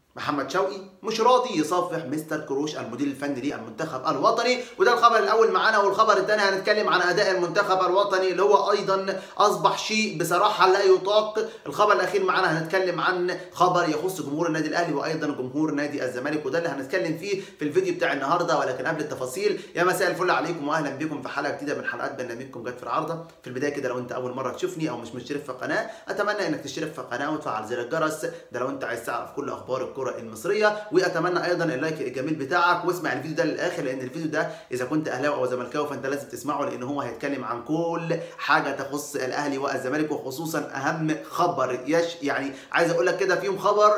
محمد شوقي مش راضي يصافح مستر كروش المدير الفني للمنتخب الوطني وده الخبر الاول معانا والخبر الثاني هنتكلم عن اداء المنتخب الوطني اللي هو ايضا اصبح شيء بصراحه لا يطاق الخبر الاخير معانا هنتكلم عن خبر يخص جمهور النادي الاهلي وايضا جمهور نادي الزمالك وده اللي هنتكلم فيه في الفيديو بتاع النهارده ولكن قبل التفاصيل يا مساء الفل عليكم واهلا بكم في حلقه جديده من حلقات برنامجكم جت في العارضه في البدايه كده لو انت اول مره تشوفني او مش مشترك في القناه اتمنى انك تشترك في القناه وتفعل زر الجرس ده لو انت عايز تعرف كل اخبار الكره المصريه واتمنى ايضا اللايك الجميل بتاعك واسمع الفيديو ده للاخر لان الفيديو ده اذا كنت اهلاوي او زملكاوي فانت لازم تسمعه لان هو هيتكلم عن كل حاجه تخص الاهلي والزمالك وخصوصا اهم خبر يش يعني عايز اقول لك كده فيهم خبر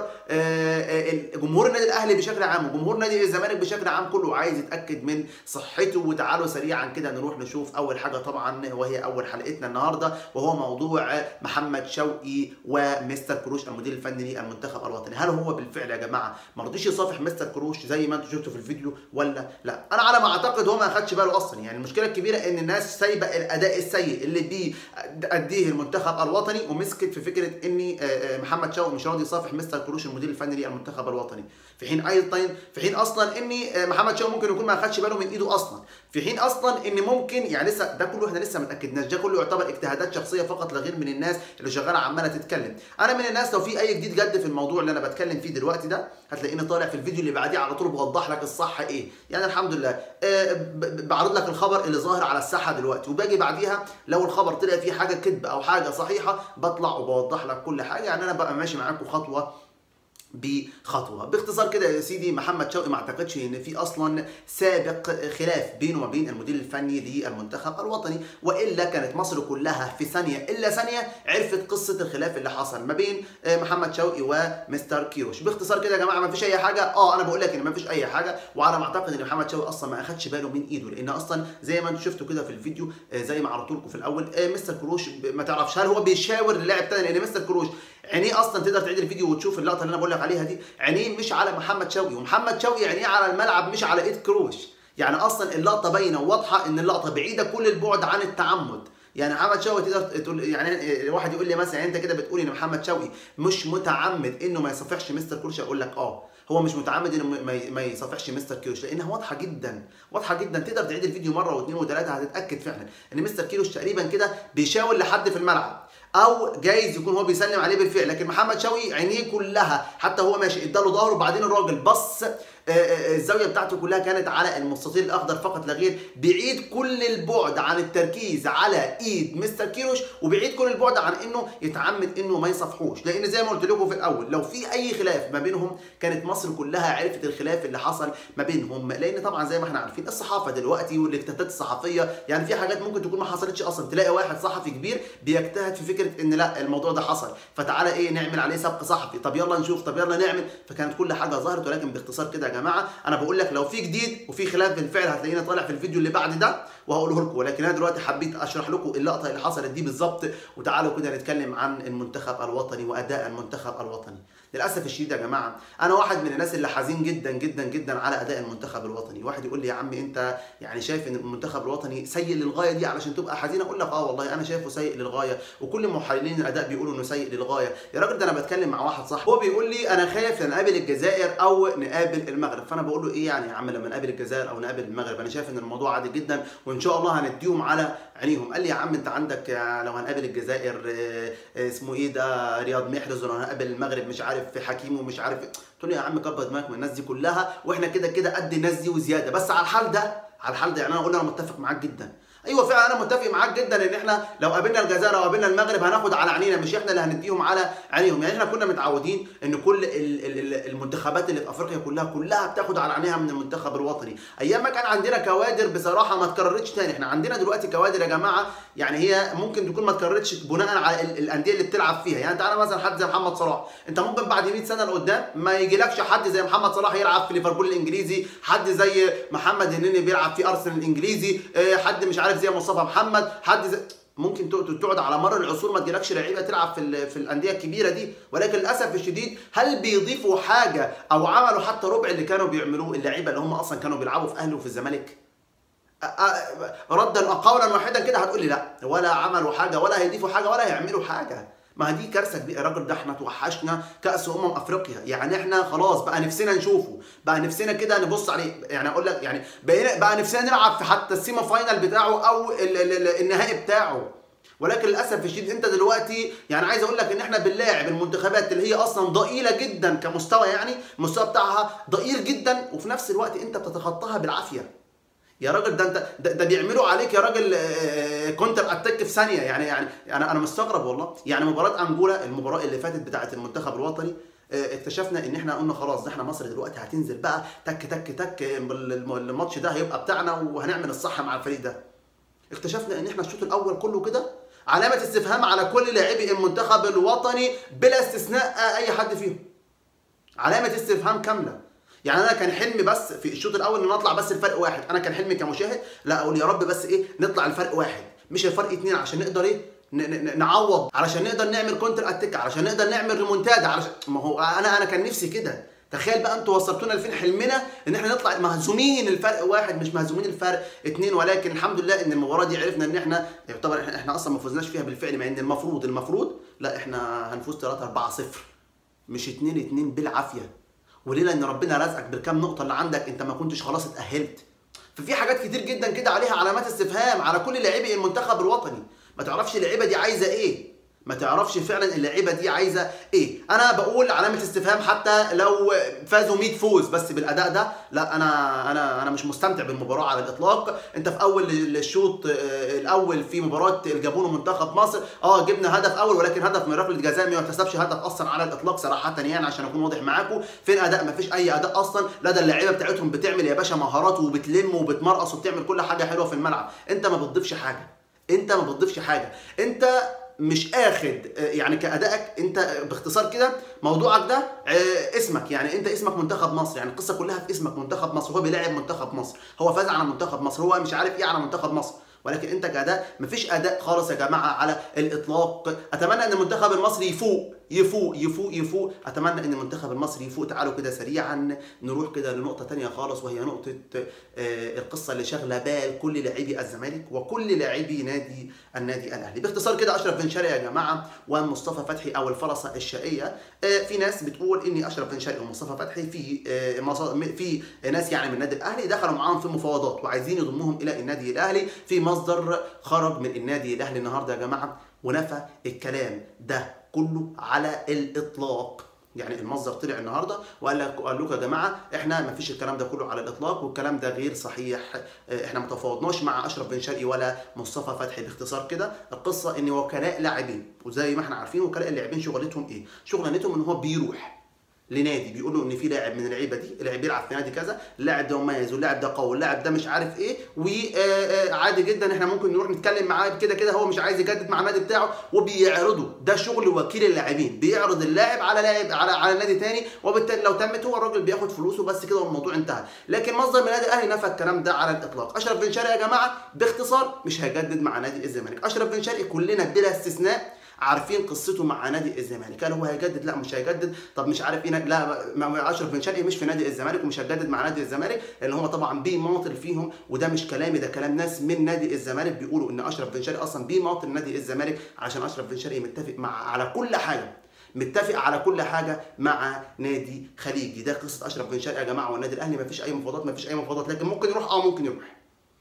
جمهور النادي الاهلي بشكل عام وجمهور نادي الزمالك بشكل عام كله عايز يتاكد من صحته وتعالوا سريعا كده نروح نشوف اول حاجه طبعا وهي اول حلقتنا النهارده وهو موضوع محمد شوقي ومستر كروش المدير الفني للمنتخب الوطني هل هو بالفعل يا جماعه ما رضيش يصافح مستر كروش زي ما انتم شفتوا في الفيديو ولا لا انا على ما اعتقد هو ما اخدش باله اصلا يعني المشكله الكبيره ان الناس سايبه الاداء السيء اللي بيأديه المنتخب الوطني ومسكت في فكره ان محمد شوقي مش راضي يصافح مستر كروش المدير الفني للمنتخب الوطني في حين ايضا في حين اصلا ان محمد شوقي ممكن يكون ما اخدش باله من ايده اصلا في حين اصلا ان ممكن يعني لسه ده كله احنا لسه ما اتاكدناش ده كله يعتبر اجتهادات شخصيه فقط لا غير من الناس اللي شغاله عماله تتكلم انا من الناس لو في اي جديد جد في الموضوع اللي انا بتكلم فيه دلوقتي ده هتلاقيني طالع في الفيديو اللي بعديه على طول بوضح لك الصح ايه يعني الحمد لله أه بعرض لك الخبر اللي ظاهر على الساحه دلوقتي وباجي بعديها لو الخبر طلع فيه حاجه كذب او حاجه صحيحه بطلع وبوضح لك كل حاجه يعني انا بقى ماشي معاكم خطوه بخطوه باختصار كده يا سيدي محمد شوقي ما اعتقدش ان في اصلا سابق خلاف بينه وما بين المدير الفني للمنتخب الوطني والا كانت مصر كلها في ثانيه الا ثانيه عرفت قصه الخلاف اللي حصل ما بين محمد شوقي ومستر كيروش باختصار كده يا جماعه ما فيش اي حاجه اه انا بقول لك ان ما فيش اي حاجه وعلى ما اعتقد ان محمد شوقي اصلا ما اخدش باله من ايده لان اصلا زي ما انتم شفتوا كده في الفيديو زي ما عرضت لكم في الاول مستر كروش ما تعرفش هل هو بيشاور للاعب تاني لان مستر كروش عينيه اصلا تقدر تعيد الفيديو وتشوف اللقطه اللي انا بقول لك عليها دي عينيه مش على محمد شوقي ومحمد شوقي عينيه على الملعب مش على ايد كروش يعني اصلا اللقطه باينه وواضحه ان اللقطه بعيده كل البعد عن التعمد يعني محمد شوقي تقدر تقول يعني واحد يقول لي مثلا يعني انت كده بتقول ان محمد شوقي مش متعمد انه ما يصافحش مستر كروش اقول لك اه هو مش متعمد انه ما يصافحش مستر كيروش لانها واضحه جدا واضحه جدا تقدر تعيد الفيديو مره واثنين وثلاثه هتتاكد فعلا ان مستر كيروش تقريبا كده بيشاور لحد في الملعب او جايز يكون هو بيسلم عليه بالفعل لكن محمد شوقي عينيه كلها حتى هو ماشي اداله ظهره وبعدين الراجل بص الزاويه بتاعته كلها كانت على المستطيل الاخضر فقط لا غير بعيد كل البعد عن التركيز على ايد مستر كيروش وبعيد كل البعد عن انه يتعمد انه ما يصافحوش لان زي ما قلت لكم في الاول لو في اي خلاف ما بينهم كانت مصر كلها عرفت الخلاف اللي حصل ما بينهم لان طبعا زي ما احنا عارفين الصحافه دلوقتي والاجتهادات الصحفيه يعني في حاجات ممكن تكون ما حصلتش اصلا تلاقي واحد صحفي كبير بيجتهد في فكره ان لا الموضوع ده حصل فتعالى ايه نعمل عليه سبق صحفي طب يلا نشوف طب يلا نعمل فكانت كل حاجه ظهرت ولكن باختصار كده يا جماعه انا بقول لك لو في جديد وفي خلاف بالفعل هتلاقينا طالع في الفيديو اللي بعد ده وهقوله لكم ولكن انا دلوقتي حبيت اشرح لكم اللقطه اللي حصلت دي بالظبط وتعالوا كده نتكلم عن المنتخب الوطني واداء المنتخب الوطني للاسف الشديد يا جماعه انا واحد من الناس اللي حزين جدا جدا جدا على اداء المنتخب الوطني واحد يقول لي يا عم انت يعني شايف ان المنتخب الوطني سيء للغايه دي علشان تبقى حزين اقول لك اه والله انا شايفه سيء للغايه وكل محللين الاداء بيقولوا انه سيء للغايه يا راجل ده انا بتكلم مع واحد صاحبي هو بيقول لي انا خايف نقابل الجزائر او نقابل المغرب فانا بقول له ايه يعني يا عم لما نقابل الجزائر او نقابل المغرب انا شايف ان الموضوع عادي جدا وان شاء الله هنديهم على عينيهم قال لي يا عم انت عندك لو هنقابل الجزائر اسمه ايه ده رياض محرز ولو هنقابل المغرب مش عارف حكيم ومش عارف قلت له يا عم كبر دماغك من الناس دي كلها واحنا كده كده قد الناس دي وزياده بس على الحال ده على الحال ده يعني انا اقول انا متفق معاك جدا ايوه فعلا انا متفق معاك جدا ان احنا لو قابلنا الجزائر او قابلنا المغرب هناخد على عينينا مش احنا اللي هنديهم على عينيهم يعني احنا كنا متعودين ان كل المنتخبات اللي في افريقيا كلها كلها بتاخد على عينيها من المنتخب الوطني ايام ما كان عندنا كوادر بصراحه ما اتكررتش تاني احنا عندنا دلوقتي كوادر يا جماعه يعني هي ممكن تكون ما اتكررتش بناء على الانديه اللي بتلعب فيها يعني تعالى مثلا حد زي محمد صلاح انت ممكن بعد 100 سنه لقدام ما يجيلكش حد زي محمد صلاح يلعب في ليفربول الانجليزي حد زي محمد النني بيلعب في ارسنال الانجليزي حد مش عارف زي مصطفى محمد محمد حد زي ممكن تقعد على مر العصور ما تجيلكش لعيبه تلعب في في الانديه الكبيره دي ولكن للاسف الشديد هل بيضيفوا حاجه او عملوا حتى ربع اللي كانوا بيعملوه اللعيبه اللي هم اصلا كانوا بيلعبوا في اهلي وفي الزمالك ردا قولا واحدا كده هتقول لي لا ولا عملوا حاجه ولا هيضيفوا حاجه ولا هيعملوا حاجه ما دي كارثه كبيره الراجل ده احنا توحشنا كاس امم افريقيا يعني احنا خلاص بقى نفسنا نشوفه بقى نفسنا كده نبص عليه يعني اقول لك يعني بقينا بقى نفسنا نلعب في حتى السيما فاينل بتاعه او ال ال ال النهائي بتاعه ولكن للاسف الشديد انت دلوقتي يعني عايز اقول لك ان احنا بنلاعب المنتخبات اللي هي اصلا ضئيله جدا كمستوى يعني المستوى بتاعها ضئيل جدا وفي نفس الوقت انت بتتخطاها بالعافيه يا راجل ده انت ده, ده بيعملوا عليك يا راجل كونتر اتاك في ثانيه يعني يعني انا انا مستغرب والله يعني مباراه انجولا المباراه اللي فاتت بتاعه المنتخب الوطني اكتشفنا ان احنا قلنا خلاص ده احنا مصر دلوقتي هتنزل بقى تك تك تك الماتش ده هيبقى بتاعنا وهنعمل الصح مع الفريق ده اكتشفنا ان احنا الشوط الاول كله كده علامه استفهام على كل لاعبي المنتخب الوطني بلا استثناء اي حد فيهم علامه استفهام كامله يعني انا كان حلمي بس في الشوط الاول ان نطلع بس الفرق واحد انا كان حلمي كمشاهد لا اقول يا رب بس ايه نطلع الفرق واحد مش الفرق اتنين عشان نقدر ايه نعوض علشان نقدر نعمل كونتر اتاك علشان نقدر نعمل ريمونتادا علشان ما هو انا انا كان نفسي كده تخيل بقى انتوا وصلتونا لفين حلمنا ان احنا نطلع مهزومين الفرق واحد مش مهزومين الفرق اتنين ولكن الحمد لله ان المباراه دي عرفنا ان احنا يعتبر احنا, احنا اصلا ما فزناش فيها بالفعل مع ان المفروض المفروض لا احنا هنفوز 3 4 0 مش 2 2 بالعافيه وليلة ان ربنا رزقك بالكام نقطه اللي عندك انت ما كنتش خلاص اتاهلت ففي حاجات كتير جدا كده عليها علامات استفهام على كل لاعبي المنتخب الوطني ما تعرفش اللعيبه دي عايزه ايه ما تعرفش فعلا اللعيبه دي عايزه ايه انا بقول علامه استفهام حتى لو فازوا 100 فوز بس بالاداء ده لا انا انا انا مش مستمتع بالمباراه على الاطلاق انت في اول الشوط الاول في مباراه الجابون ومنتخب مصر اه جبنا هدف اول ولكن هدف من ركله جزاء ما يحتسبش هدف اصلا على الاطلاق صراحه يعني عشان اكون واضح معاكم فين اداء ما فيش اي اداء اصلا لا ده اللعيبه بتاعتهم بتعمل يا باشا مهارات وبتلم وبتمرقص وبتعمل كل حاجه حلوه في الملعب انت ما بتضيفش حاجه انت ما بتضيفش حاجه انت مش اخد يعني كادائك انت باختصار كده موضوعك ده اسمك يعني انت اسمك منتخب مصر يعني القصه كلها في اسمك منتخب مصر هو بيلاعب منتخب مصر هو فاز على منتخب مصر هو مش عارف ايه على منتخب مصر ولكن انت كاداء مفيش اداء خالص يا جماعه على الاطلاق اتمنى ان المنتخب المصري يفوق يفوق يفوق يفوق اتمنى ان المنتخب المصري يفوق تعالوا كده سريعا نروح كده لنقطه تانية خالص وهي نقطه آه القصه اللي شاغله بال كل لاعبي الزمالك وكل لاعبي نادي النادي الاهلي باختصار كده اشرف بن شرقي يا جماعه ومصطفى فتحي او الفرصه الشقيه آه في ناس بتقول ان اشرف بن شرقي ومصطفى فتحي في آه في ناس يعني من النادي الاهلي دخلوا معاهم في مفاوضات وعايزين يضموهم الى النادي الاهلي في مصدر خرج من النادي الاهلي النهارده يا جماعه ونفى الكلام ده كله على الاطلاق يعني المصدر طلع النهارده وقال لك قال لكم يا جماعه احنا ما فيش الكلام ده كله على الاطلاق والكلام ده غير صحيح احنا ما تفاوضناش مع اشرف بن شرقي ولا مصطفى فتحي باختصار كده القصه ان وكلاء لاعبين وزي ما احنا عارفين وكلاء اللاعبين شغلتهم ايه؟ شغلانتهم ان هو بيروح لنادي بيقولوا ان في لاعب من اللعيبه دي اللاعب بيلعب في نادي كذا اللاعب ده مميز واللاعب ده قوي واللاعب ده مش عارف ايه وعادي جدا احنا ممكن نروح نتكلم معاه كده كده هو مش عايز يجدد مع النادي بتاعه وبيعرضوا ده شغل وكيل اللاعبين بيعرض اللاعب على لاعب على على نادي تاني وبالتالي لو تمت هو الراجل بياخد فلوسه بس كده والموضوع انتهى لكن مصدر من النادي الاهلي نفى الكلام ده على الاطلاق اشرف بن شرقي يا جماعه باختصار مش هيجدد مع نادي الزمالك اشرف بن شرقي كلنا بلا استثناء عارفين قصته مع نادي الزمالك هل هو هيجدد لا مش هيجدد طب مش عارف ايه لا اشرف بن شرقي مش في نادي الزمالك ومش هيجدد مع نادي الزمالك لان هو طبعا بيماطل فيهم وده مش كلامي ده كلام ناس من نادي الزمالك بيقولوا ان اشرف بن شرقي اصلا بيماطل نادي الزمالك عشان اشرف بن شرقي متفق مع على كل حاجه متفق على كل حاجه مع نادي خليجي ده قصه اشرف بن شرقي يا جماعه والنادي الاهلي ما فيش اي مفاوضات ما فيش اي مفاوضات لكن ممكن يروح اه ممكن يروح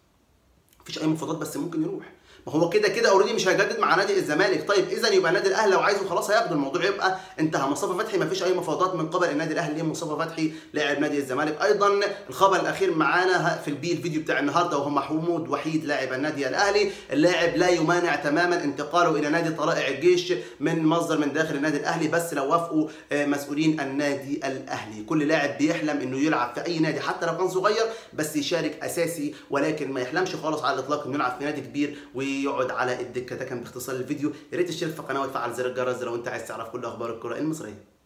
مفيش اي مفاوضات بس ممكن يروح ما هو كده كده اوريدي مش هيجدد مع نادي الزمالك طيب اذا يبقى النادي الاهلي لو عايزه خلاص هياخده الموضوع يبقى انتهى مصطفى فتحي ما فيش اي مفاوضات من قبل النادي الاهلي ليه مصطفى فتحي لاعب نادي الزمالك ايضا الخبر الاخير معانا في البي الفيديو بتاع النهارده وهو محمود وحيد لاعب النادي الاهلي اللاعب لا يمانع تماما انتقاله الى نادي طلائع الجيش من مصدر من داخل النادي الاهلي بس لو وافقوا مسؤولين النادي الاهلي كل لاعب بيحلم انه يلعب في اي نادي حتى لو كان صغير بس يشارك اساسي ولكن ما يحلمش خالص على الاطلاق انه يلعب في نادي كبير ويقعد على الدكه ده كان باختصار الفيديو يا ريت تشترك في القناه وتفعل زر الجرس لو انت عايز تعرف كل اخبار الكره المصريه